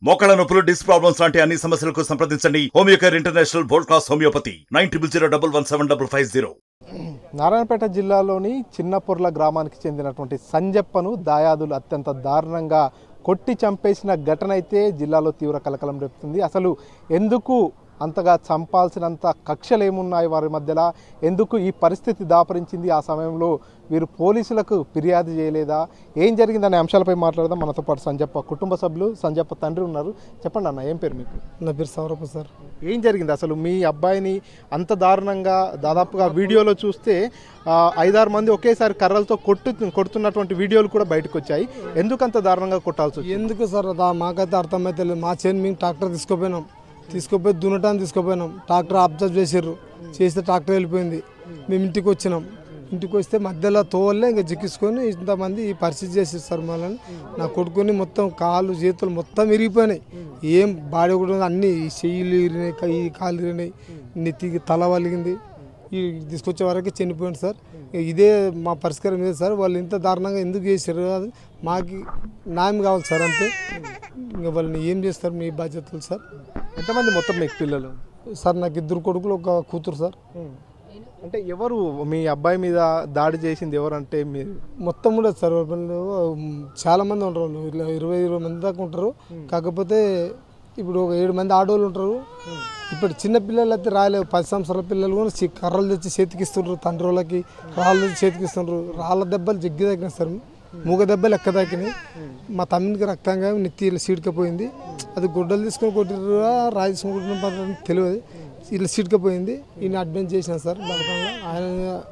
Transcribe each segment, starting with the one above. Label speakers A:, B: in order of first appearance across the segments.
A: మోకాళ్ళ నొప్పులు disc problems లాంటి అన్ని సమస్యలకు సంప్రదించండి Homeocare International world class homeopathy nine triple zero double one seven double five zero
B: Narayanpet జిల్లాలోని చిన్నపొర్ల గ్రామానికి చెందినటువంటి సంజప్పను దాయాదులు అత్యంత దారుణంగా కొట్టి చంపేసిన ఘటన అయితే జిల్లాలో తీవ్ర కలకలం రేపుతుంది అసలు ఎందుకు అంతగా చంపాల్సినంత కక్షలు ఏమున్నాయి వారి మధ్యలో ఎందుకు ఈ పరిస్థితి దాపరించింది ఆ సమయంలో వీరు పోలీసులకు ఫిర్యాదు చేయలేదా ఏం జరిగిందనే అంశాలపై మాట్లాడదాం మనతో పాటు సంజప్ప కుటుంబ సభ్యులు సంజప్ప తండ్రి ఉన్నారు చెప్పండి అన్న ఏం పేరు మీకు
C: నా పేరు సౌరభ సార్
B: ఏం జరిగింది అసలు మీ అబ్బాయిని అంత దారుణంగా దాదాపుగా వీడియోలో చూస్తే ఆ, ఐదారు మంది ఒకేసారి కర్రలతో కొట్టు కొడుతున్నటువంటి వీడియోలు కూడా బయటకు వచ్చాయి ఎందుకు అంత దారుణంగా కొట్టాల్సి వచ్చింది
C: ఎందుకు సార్ దా మాకైతే అర్థమైతే లేదు మా చేను మేము ట్రాక్టర్ తీసుకుపోయినాం తీసుకుపోయి దున్నటాన్ని తీసుకుపోయినాం ట్రాక్టర్ అబ్జర్వ్ చేసారు చేస్తే ట్రాక్టర్ వెళ్ళిపోయింది మేము ఇంటికి వచ్చినాం ఇంటికి వస్తే మధ్యలో తోవల్లే ఇంకా జిక్కించుకొని ఇంతమంది ఈ పరిస్థితి చేసేది సార్ మళ్ళీ నా కొడుకుని మొత్తం కాళ్ళు చేతులు మొత్తం విరిగిపోయినాయి ఏం బాడీ కూడా ఉంది, అన్ని ఈ చెయ్యిలు ఇరినాయి క- ఈ కాళ్ళు ఇరినాయి నెత్తికి తల వలిగింది ఈ తీసుకొచ్చే వరకు చనిపోయింది సార్ ఇదే మా పరిష్కారం ఇదే సార్ వాళ్ళు ఇంత దారుణంగా ఎందుకు చేశారు అది మాకు న్యాయం కావాలి సార్ అంతే ఇంకా వాళ్ళని ఏం చేస్తారు మీ బాధ్యతలు సార్
B: ఎంతమంది మొత్తం మీకు పిల్లలు
C: సార్ నాకు ఇద్దరు కొడుకులు ఒక కూతురు సార్
B: అంటే ఎవరు మీ అబ్బాయి మీద దాడి చేసింది ఎవరంటే మీరు
C: మొత్తం కూడా సార్ వాళ్ళు చాలా మంది ఉంటారు వాళ్ళు ఇట్లా ఇరవై ఇరవై మంది దాకా ఉంటారు కాకపోతే ఇప్పుడు ఒక ఏడు మంది ఆడవాళ్ళు ఉంటారు ఇప్పుడు చిన్న పిల్లలు అయితే రాలేవు పది సంవత్సరాల పిల్లలు కూడా చి- కర్రలు తెచ్చి చేతికిస్తుండ్రు తండ్రి వాళ్ళకి రాళ్ళు తెచ్చి చేతికిస్తుండ్రు రాళ్ళ దెబ్బలు జగ్గి తగ్గినాయి సార్ మూగ దెబ్బలు ఎక్క తాకినాయి మా తమ్మునికి రక్తంగా నెత్తి ఇలా సీడ్కపోయింది అది గుడ్డలు తీసుకొని కొట్టిర్రు రాయి తీసుకొని కొట్టిన తెలియదు ఇలా సీడ్కపోయింది ఈయన అడ్మిట్ చేసినాం సార్ బతకంలో ఆయన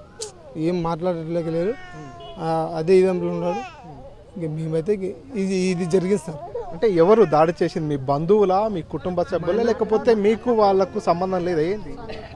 C: ఏం మాట్లాడలేకలేరు ఆ, అదే ఇదంలో ఉన్నాడు ఇంక మేమైతే ఇంక ఇది ఇది జరిగింది సార్
B: అంటే ఎవరు దాడి చేసింది మీ బంధువులా మీ కుటుంబ సభ్యులా లేకపోతే మీకు వాళ్ళకు సంబంధం లేదా ఏంది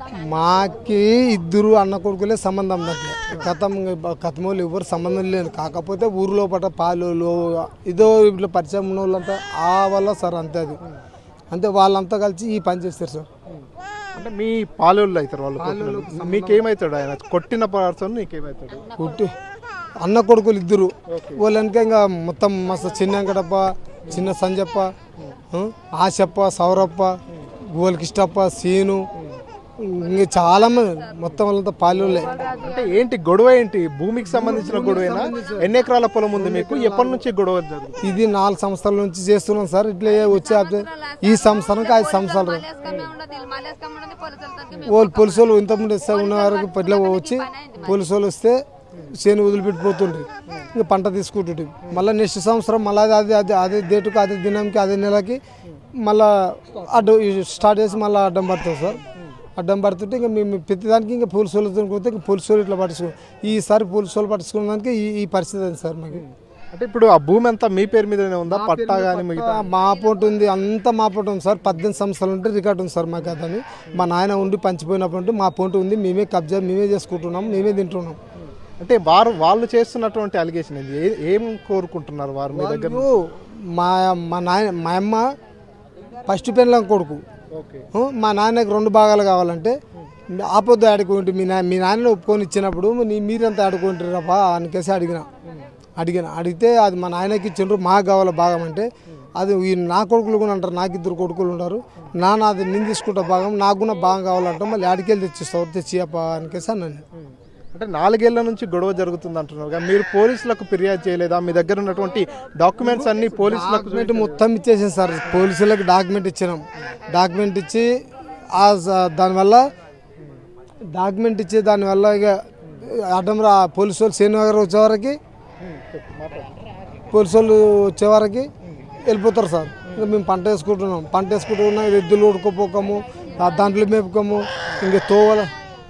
C: మాకి ఇద్దరు అన్న కొడుకులే సంబంధం నాకు కథం కథమోళ్ళు ఎవరు సంబంధం లేదు కాకపోతే ఊరిలో పట్ట పాలోళ్ళు ఇదో ఇట్లా పరిచయం ఉన్న వాళ్ళంతా ఆ వల్ల సార్ అంతే అది అంతే వాళ్ళంతా కలిసి ఈ పని చేస్తారు సార్
B: అంటే మీ పాలోళ్ళు అవుతారు వాళ్ళు కొట్టిన- మీకేమవుతాడు ఆయన కొట్టిన పర్సన్ నీకేమవుతాడు
C: పుట్టి అన్న కొడుకులు ఇద్దరు వాళ్ళ వెనక ఇంకా మొత్తం మస్తు చిన్న వెంకటప్ప చిన్న సంజప్ప ఆ, ఆశప్ప సౌరప్ప గోల్కిష్టప్ప సీను ఇంకా చాలా మంది మొత్తం వాళ్ళంతా పాలోళ్ళే
B: అంటే ఏంటి గొడవ ఏంటి భూమికి సంబంధించిన గొడవేనా ఎన్ని ఎకరాల పొలం ఉంది మీకు ఎప్పటి నుంచి గొడవ జరుగుతుంది
C: ఇది నాలుగు సంవత్సరాల నుంచి చేస్తున్నాం సార్ ఇట్లా వచ్చే అప్డే- ఈ సంవత్సరానికి ఐదు సంవత్సరాలు వాళ్ళు పోలీసు వాళ్ళు ఇంతకుముందు వస్తే ఉన్న వరకు పట్ల వచ్చి పోలీసు వాళ్ళు వస్తే చేను వదిలిపెట్టిపోతుండ్రి ఇంకా పంట తీసుకుంటుంటే మళ్ళీ నెక్స్ట్ సంవత్సరం మళ్ళీ అదే అదే అదే డేటుకు అదే దినంకి అదే నెలకి మళ్ళా అడ్డం స్టార్ట్ చేసి మళ్ళీ అడ్డం పడుతుంది సార్ అడ్డం పడుతుంటే ఇంకా మేము ప్రతిదానికి ఇంకా పోలీసు వాళ్ళతో పోతే ఇంకా పోలీసు వాళ్ళు ఇట్లా పట్టించుకో ఈసారి పోలీసు వాళ్ళు పట్టించుకున్న దానికి ఈ ఈ పరిస్థితి అయింది సార్ మాకు
B: అంటే ఇప్పుడు ఆ భూమి అంతా మీ పేరు మీదనే ఉందా పట్టా కానీ మిగతా
C: ఆ, మా పోటు ఉంది అంతా మా పోటు ఉంది సార్ పద్దెనిమిది సంవత్సరాలు ఉంటే రికార్డు ఉంది సార్ మాకు అతని మా నాయన ఉండి పంచిపోయినప్పుడు ఉంటే మా పోటు ఉంది మేమే కబ్జా మేమే చేసుకుంటున్నాం మేమే తింటున్నాం
B: అంటే వారు వాళ్ళు చేస్తున్నటువంటి అలిగేషన్ ఇది ఏ- ఏం కోరుకుంటున్నారు వారు మీ దగ్గర
C: వాళ్ళు మా మా నాయన మా అమ్మ ఫస్ట్ పెళ్ళం కొడుకు
B: ఓకే
C: ఆ, మా నాన్నకి రెండు భాగాలు కావాలంటే ఆపొద్దు ఆడుకుంటే మీ నా మీ నాన్న ఒప్పుకొని ఇచ్చినప్పుడు నీ మీరంతా ఆడుకుంటారప్పా అనికేసి అడిగిన అడిగిన అడిగితే అది మా నాయనకి ఇచ్చిండ్రు మాకు కావాలి భాగం అంటే అది ఈ నా కొడుకులు కూడా అంటారు నాకు ఇద్దరు కొడుకులు ఉన్నారు నాన్న అది నేను తీసుకుంటా భాగం నాకు కూడా భాగం కావాలంటే మళ్ళీ ఆడికెళ్ళి తెచ్చిస్తావు తెచ్చియప్పా అనికేసి అన్నాను
B: అంటే నాలుగేళ్ల నుంచి గొడవ జరుగుతుంది అంటున్నారు కదా, మీరు పోలీసులకు ఫిర్యాదు చేయలేదా మీ దగ్గర ఉన్నటువంటి డాక్యుమెంట్స్ అన్ని పోలీసులకు
C: డాక్యుమెంట్ మొత్తం ఇచ్చేసాం సార్ పోలీసులకు డాక్యుమెంట్ ఇచ్చినాం డాక్యుమెంట్ ఇచ్చి ఆ స- దానివల్ల డాక్యుమెంట్ ఇచ్చి దానివల్ల ఇక అడ్డం రా పోలీసు వాళ్ళు శ్రీనగర్ వచ్చేవరకు పోలీసు వాళ్ళు వచ్చేవరకు వెళ్ళిపోతారు సార్ ఇంకా మేము పంట వేసుకుంటున్నాం పంట వేసుకుంటున్నాం ఎద్దులు ఉడుకోపోకము ఆ దాంట్లో మేపుకోము ఇంకా తోవల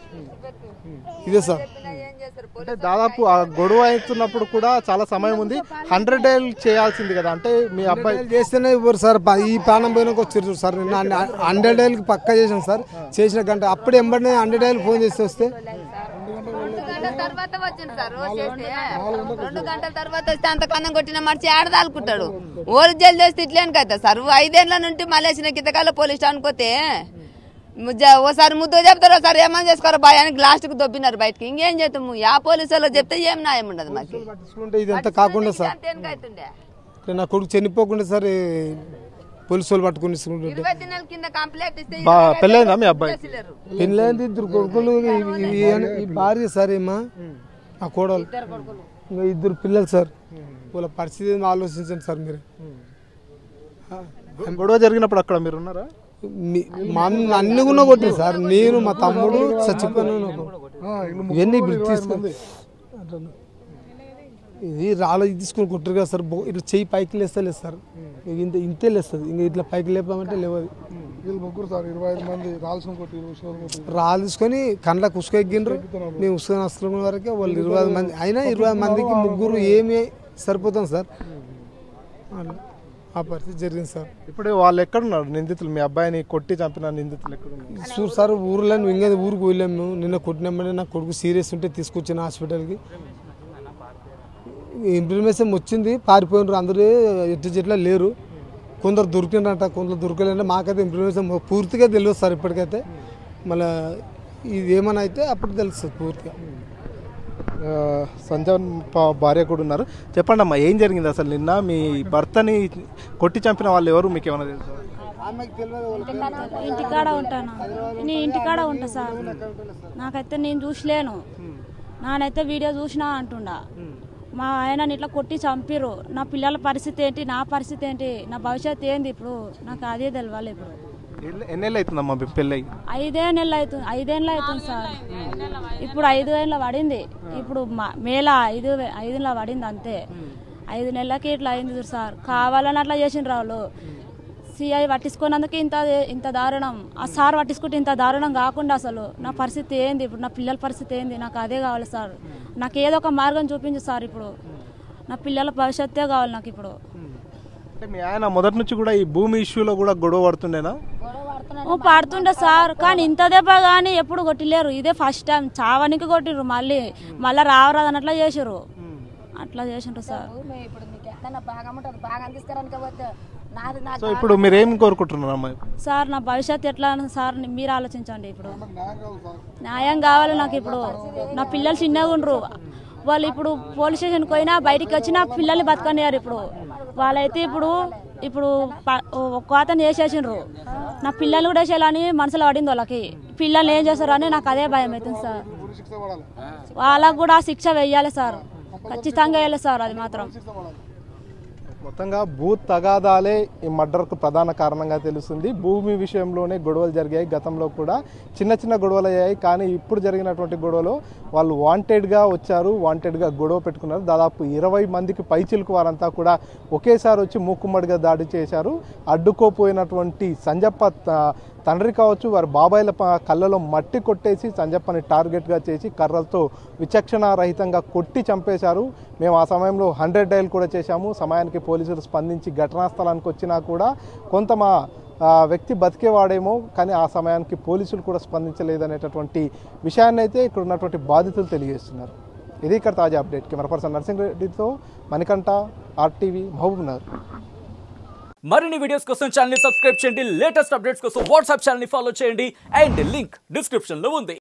C: ఇదే సార్
B: అంటే దాదాపు ఆ గొడవ అవుతున్నప్పుడు కూడా చాలా సమయం ఉంది హండ్రెడ్ డేలు చేయాల్సింది కదా అంటే మీ అబ్బాయి
C: హండ్రెడ్ చేస్తేనే ఇవ్వరు సార్ ప- ఈ ప్రాణం పోయినాక వచ్చారు చూడు సార్ నిన్న హండ్రెడ్- హండ్రెడ్ డేలకి పక్కా చేసాం సార్ చేసిన గంట అప్పుడు ఎంబడినే హండ్రెడ్ డేలు ఫోన్ చేసి వస్తే
D: గంటల తర్వాత వచ్చింది సార్ రోజు చేస్తే రెండు గంటల తర్వాత వస్తే అంత కన్నం కొట్టిన మనిషి ఆడదాలుకుంటాడు ఓరు జైలు చేస్తే ఇట్లేనికి అవుతుంది సార్ ఐదేళ్ల నుండి మలేసిన కితకాల పోలీస్ స్టేషన్కి పోతే ముజ్జ- ఓసారి ముద్దు చెప్తారు ఒకసారి ఏమని చేసుకోరు బాయ్ అని లాస్ట్కి దొబ్బినారు బయటకి ఇంకేం చేస్తాము యా పోలీసు వాళ్ళు చెప్తే ఏం న్యాయం ఉండదు మాకు
C: పట్టించుకుంటే ఇది అంతా కాకుండా సార్
D: అంతేనికి అవుతుండే
C: నా కొడుకు చనిపోకుండా సార్ పోలీసు వాళ్ళు పట్టుకుని తీసుకుంటుంటే
D: ఇరవై దినాల కింద కంప్లైంట్ ఇస్తే
B: బా-
D: ఇరవై ఐదు
B: పెళ్ళైందా మీ
D: రోజులు
B: అబ్బాయికి?
D: చేసిలేరు.
C: పెళ్ళైంది ఇద్దరు కొడుకులు ఇవి- ఇవి అని- ఈ భార్య సార్ ఏమా ఆ కోడలు ఇంకా ఇద్దరు పిల్లలు సార్ వాళ్ళ పరిస్థితి ఏందో ఆలోచించండి సార్ మీరు
B: గొడవ జరిగినప్పుడు అక్కడ మీరు ఉన్నారా
C: మీ- మా అన్న అన్ని కూడా కొట్టింది సార్ నేను మా తమ్ముడు చచ్చిపోయినాను ఇవన్నీ ఇప్పుడు తీసుకుని ఇది రాళ్ళ ఇది తీసుకొని కొట్టరు కదా సార్ బో- ఇట్లా చెయ్యి పైకి లేస్తలేదు సార్ ఇక ఇంత ఇంతే లేస్తుంది ఇంకా ఇట్లా పైకి లేపామంటే లేవదు
E: వీళ్ళు ముగ్గురు సార్ ఇరవై ఐదు మంది రాల్సిన కొట్టి ఇరవై షోలు కొట్టి
C: రాళ్ళు తీసుకొని కండ్లకు ఉసుక ఎగ్గిండ్రు మేము ఉసుక వస్తున్న వరకే వాళ్ళు ఇరవై ఐదు మంది అయినా ఇరవై ఐదు మందికి ముగ్గురు ఏమి సరిపోతాం సార్ అలా. ఆ పరిస్థితి జరిగింది సార్
B: ఇప్పుడు వాళ్ళు ఎక్కడున్నారు నిందితులు మీ అబ్బాయిని కొట్టి చంపిన నిందితులు ఎక్కడున్నారు
C: చూడు సార్ ఊర్లో ఇంకా ఊరికి వెళ్ళాము మేము నిన్న కొట్టినామని నా కొడుకు సీరియస్ ఉంటే తీసుకొచ్చిన హాస్పిటల్కి ఇన్ఫర్మేషన్ వచ్చింది పారిపోయినారు అందరూ ఎట్టి చెట్ల లేరు కొందరు దొరికినారంట కొందరు దొరకలేదంటే మాకైతే ఇన్ఫర్మేషన్ పూర్తిగా తెలియదు సార్ ఇప్పటికైతే మళ్ళీ ఇది ఏమైనా అయితే అప్పుడు తెలుస్తుంది పూర్తిగా
B: ఆ, సంజయ్ ప- భార్య కూడా ఉన్నారు చెప్పండి అమ్మా ఏం జరిగింది అసలు నిన్న మీ భర్తని కొట్టి చంపిన వాళ్ళు ఎవరు మీకు ఏమైనా తెలుసా
F: ఇంటికాడ ఉంటాను నేను ఇంటికాడ ఉంటా సార్ నాకైతే నేను చూసలేను నానైతే వీడియో చూసినా అంటుండా మా ఆయన ఇట్లా కొట్టి చంపిరు నా పిల్లల పరిస్థితి ఏంటి నా పరిస్థితి ఏంటి నా భవిష్యత్తు ఏంది ఇప్పుడు నాకు అదే తెలియాలి ఇప్పుడు
B: ఎన్ని- ఎన్నేళ్ళు అవుతుందమ్మా మీ పెళ్ళి
F: ఐదే నెలలు అవుతుంది ఐదేళ్ళు అవుతుంది సార్ ఇప్పుడు ఐదు ఏళ్ళ పడింది ఇప్పుడు మా- మేల ఐదు ఐదులో పడింది అంతే ఐదు నెలలకి ఇట్లా అయింది చూడు సార్ కావాలని అట్లా చేసిండ్రు వాళ్ళు సిఐ పట్టించుకున్నందుకు ఇంత ఇంత దారుణం ఆ సార్ పట్టించుకుంటే ఇంత దారుణం కాకుండా అసలు నా పరిస్థితి ఏంది ఇప్పుడు నా పిల్లల పరిస్థితి ఏంది నాకు అదే కావాలి సార్ నాకు ఏదో ఒక మార్గం చూపించు సార్ ఇప్పుడు నా పిల్లల భవిష్యత్తే కావాలి నాకు ఇప్పుడు
B: అంటే మీ ఆయన మొదటి నుంచి కూడా ఈ భూమి ఇష్యూలో కూడా గొడవ పడుతుండేనా
F: ఓ పడుతుండే సార్ కానీ ఇంత దెబ్బ కానీ ఎప్పుడు కొట్టిలేరు ఇదే ఫస్ట్ టైం చావనికి కొట్టిర్రు మళ్ళీ మళ్ళీ రావరాదు అన్నట్లా చేసిర్రు అట్లా చేసిండ్రు సార్
G: ఇప్పుడు మీకు ఎట్లా బాగా ఉంటుంది బాగా తీసుకురానికి పోతే నాది నాకు
B: సో ఇప్పుడు మీరు ఏం కోరుకుంటున్నారు అమ్మాయి
F: సార్ నా భవిష్యత్తు ఎట్లా అని సార్ మీరు ఆలోచించండి ఇప్పుడు న్యాయం కావాలి నాకు ఇప్పుడు నా పిల్లలు చిన్నగా ఉండరు వాళ్ళు ఇప్పుడు పోలీస్ స్టేషన్కి పోయినా బయటికి వచ్చినా పిల్లల్ని బతకనియారు ఇప్పుడు వాళ్ళైతే ఇప్పుడు ఇప్పుడు ప- ఒక్క అతను చేసేసిండ్రు నా పిల్లలు కూడా చేయాలని మనసులో పడింది వాళ్ళకి పిల్లలు ఏం చేస్తారు అని నాకు అదే భయం అవుతుంది సార్ వాళ్ళకు కూడా శిక్ష వెయ్యాలి సార్ ఖచ్చితంగా వేయాలి సార్ అది మాత్రం
B: మొత్తంగా భూ తగాదాలే ఈ మర్డర్కు ప్రధాన కారణంగా తెలుస్తుంది భూమి విషయంలోనే గొడవలు జరిగాయి గతంలో కూడా చిన్న చిన్న గొడవలు అయ్యాయి కానీ ఇప్పుడు జరిగినటువంటి గొడవలో వాళ్ళు వాంటెడ్గా వచ్చారు వాంటెడ్గా గొడవ పెట్టుకున్నారు దాదాపు ఇరవై మందికి పైచిలకు వారంతా కూడా ఒకేసారి వచ్చి మూకుమ్మడిగా దాడి చేశారు అడ్డుకోపోయినటువంటి సంజప్ప త- తండ్రి కావచ్చు వారి బాబాయిల ప- కళ్ళలో మట్టి కొట్టేసి సంజప్పని టార్గెట్గా చేసి కర్రలతో విచక్షణ రహితంగా కొట్టి చంపేశారు మేము ఆ సమయంలో హండ్రెడ్ డైల్ కూడా చేశాము సమయానికి పోలీసులు స్పందించి ఘటనా స్థలానికి వచ్చినా కూడా కొంత మా ఆ, వ్యక్తి బతికేవాడేమో కానీ ఆ సమయానికి పోలీసులు కూడా స్పందించలేదనేటటువంటి విషయాన్ని అయితే ఇక్కడ ఉన్నటువంటి బాధితులు తెలియజేస్తున్నారు ఇది ఇక్కడ తాజా అప్డేట్ కెమెరా పర్సన్ నర్సింగ్ రెడ్డితో మణికంఠ ఆర్టీవీ మహబూబ్ నగర్
H: మరిన్ని వీడియోస్ కోసం ఛానల్ సబ్స్క్రైబ్ చేయండి లేటెస్ట్ అప్డేట్స్ కోసం వాట్సాప్ ఛానల్ ఫాలో చేయండి అండ్ లింక్ డిస్క్రిప్షన్ లో ఉంది